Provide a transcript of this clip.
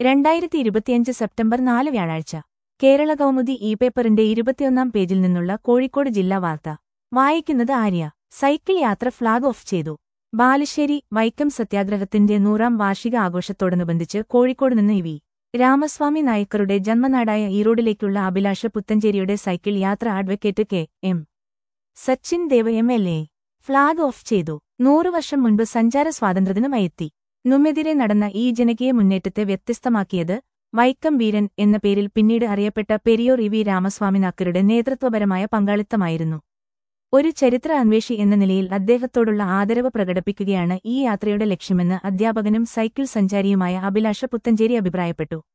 രണ്ടായിരത്തി ഇരുപത്തിയഞ്ച് സെപ്റ്റംബർ നാല് വ്യാഴാഴ്ച കേരള കൗമുദി ഇ പേപ്പറിന്റെ ഇരുപത്തിയൊന്നാം പേജിൽ നിന്നുള്ള കോഴിക്കോട് ജില്ലാ വാർത്ത വായിക്കുന്നത് ആര്യ സൈക്കിൾ യാത്ര ഫ്ളാഗ് ഓഫ് ചെയ്തു ബാലുശ്ശേരി വൈക്കം സത്യാഗ്രഹത്തിന്റെ നൂറാം വാർഷിക ആഘോഷത്തോടനുബന്ധിച്ച് കോഴിക്കോട് നിന്ന് ഇ വി രാമസ്വാമി നായ്ക്കറുടെ ജന്മനാടായ ഈറോഡിലേക്കുള്ള അഭിലാഷ പുത്തഞ്ചേരിയുടെ സൈക്കിൾ യാത്ര advocate K M Sachin Dev M L A flag off ചെയ്തു നൂറു വർഷം മുൻപ് സഞ്ചാര സ്വാതന്ത്ര്യദിനമെത്തി നുമെതിരെ നടന്ന ഈ ജനകീയ മുന്നേറ്റത്തെ വ്യത്യസ്തമാക്കിയത് വൈക്കം വീരൻ എന്ന പേരിൽ പിന്നീട് അറിയപ്പെട്ട പെരിയോർ ഇ വി രാമസ്വാമി നാക്കരുടെ നേതൃത്വപരമായ പങ്കാളിത്തമായിരുന്നു ഒരു ചരിത്ര അന്വേഷി എന്ന നിലയിൽ അദ്ദേഹത്തോടുള്ള ആദരവ് പ്രകടിപ്പിക്കുകയാണ് ഈ യാത്രയുടെ ലക്ഷ്യമെന്ന് അധ്യാപകനും സൈക്കിൾ സഞ്ചാരിയുമായ അഭിലാഷ പുത്തഞ്ചേരി അഭിപ്രായപ്പെട്ടു